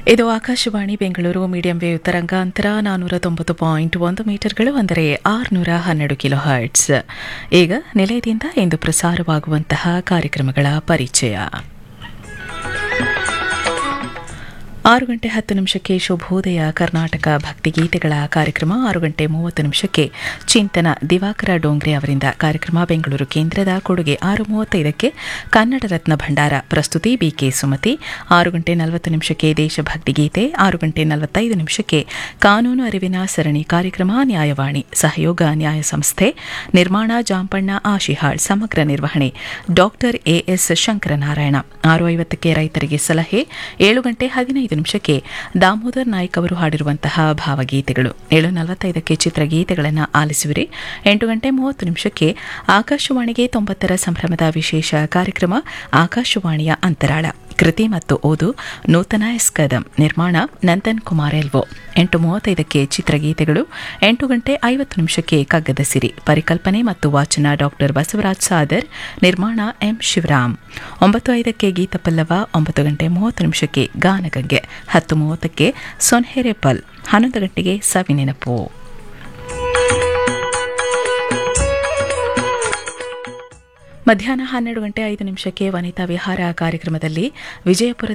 ಇದು Akashvani Bengaluru medium wave ತರಂಗಾಂತರ ನಾನ್ನೂರ ತೊಂಬತ್ತು ಪಾಯಿಂಟ್ ಒಂದು ಮೀಟರ್ಗಳು ಅಂದರೆ ಆರುನೂರ ಹನ್ನೆರಡು ಕಿಲೋ ಹರ್ಟ್ಸ್ ಈಗ ನಿಲಯದಿಂದ ಇಂದು ಪ್ರಸಾರವಾಗುವಂತಹ ಕಾರ್ಯಕ್ರಮಗಳ ಪರಿಚಯ ಆರು ಗಂಟೆ ಹತ್ತು ನಿಮಿಷಕ್ಕೆ ಶುಭೋದಯ ಕರ್ನಾಟಕ ಭಕ್ತಿಗೀತೆಗಳ ಕಾರ್ಯಕ್ರಮ ಆರು ಗಂಟೆ ಮೂವತ್ತು ನಿಮಿಷಕ್ಕೆ ಚಿಂತನ ದಿವಾಕರ ಡೋಂಗ್ರೆ ಅವರಿಂದ ಕಾರ್ಯಕ್ರಮ ಬೆಂಗಳೂರು ಕೇಂದ್ರದ ಕೊಡುಗೆ ಆರು ಮೂವತ್ತೈದಕ್ಕೆ ಕನ್ನಡ ರತ್ನ ಭಂಡಾರ ಪ್ರಸ್ತುತಿ ಬಿಕೆ ಸುಮತಿ ಆರು ಗಂಟೆ ನಲವತ್ತು ನಿಮಿಷಕ್ಕೆ ದೇಶಭಕ್ತಿ ಗೀತೆ ಆರು ಗಂಟೆ ನಲವತ್ತೈದು ನಿಮಿಷಕ್ಕೆ ಕಾನೂನು ಅರಿವಿನ ಸರಣಿ ಕಾರ್ಯಕ್ರಮ ನ್ಯಾಯವಾಣಿ ಸಹಯೋಗ ನ್ಯಾಯ ಸಂಸ್ಥೆ ನಿರ್ಮಾಣ ಜಾಂಪಣ್ಣ ಆಶಿಹಾಳ್ ಸಮಗ್ರ ನಿರ್ವಹಣೆ ಡಾಕ್ಟರ್ ಎಎಸ್ ಶಂಕರನಾರಾಯಣ ಆರು ಐವತ್ತಕ್ಕೆ ರೈತರಿಗೆ ಸಲಹೆ ಏಳು ಗಂಟೆ ಹದಿನೈದು ನಿಮಿಷಕ್ಕೆ ದಾಮೋದರ್ ನಾಯ್ಕ್ ಅವರು ಹಾಡಿರುವಂತಹ ಭಾವಗೀತೆಗಳು ಏಳು ನಲವತ್ತೈದಕ್ಕೆ ಚಿತ್ರಗೀತೆಗಳನ್ನು ಆಲಿಸುವಿರಿ ಎಂಟು ಗಂಟೆ ಮೂವತ್ತು ನಿಮಿಷಕ್ಕೆ ಆಕಾಶವಾಣಿಗೆ ತೊಂಬತ್ತರ ಸಂಭ್ರಮದ ವಿಶೇಷ ಕಾರ್ಯಕ್ರಮ ಆಕಾಶವಾಣಿಯ ಅಂತರಾಳ ಕೃತಿ ಮತ್ತು ಓದು ನೂತನ ಎಸ್ಕದಂ ನಿರ್ಮಾಣ ನಂದನ್ ಕುಮಾರ್ ಎಲ್ವೋ ಎಂಟು ಮೂವತ್ತೈದಕ್ಕೆ ಚಿತ್ರಗೀತೆಗಳು ಎಂಟು ಗಂಟೆ ಐವತ್ತು ನಿಮಿಷಕ್ಕೆ ಕಗ್ಗದ ಸಿರಿ ಪರಿಕಲ್ಪನೆ ಮತ್ತು ವಾಚನ ಡಾಕ್ಟರ್ ಬಸವರಾಜ್ ಸಾದರ್ ನಿರ್ಮಾಣ ಎಂ ಶಿವರಾಮ್ ಒಂಬತ್ತು ಐದಕ್ಕೆ ಗೀತ ಪಲ್ಲವ ಒಂಬತ್ತು ಗಂಟೆ ಮೂವತ್ತು ನಿಮಿಷಕ್ಕೆ ಗಾನಗಂಗೆ ಹತ್ತು ಮೂವತ್ತಕ್ಕೆ ಸೊನ್ಹೆರೆ ಪಲ್ ಹನ್ನೊಂದು ಗಂಟೆಗೆ ಸವಿನೆನಪು ಮಧ್ಯಾಹ್ನ ಹನ್ನೆರಡು ಗಂಟೆ ಐದು ನಿಮಿಷಕ್ಕೆ ವನಿತಾ ವಿಹಾರ ಕಾರ್ಯಕ್ರಮದಲ್ಲಿ ವಿಜಯಪುರ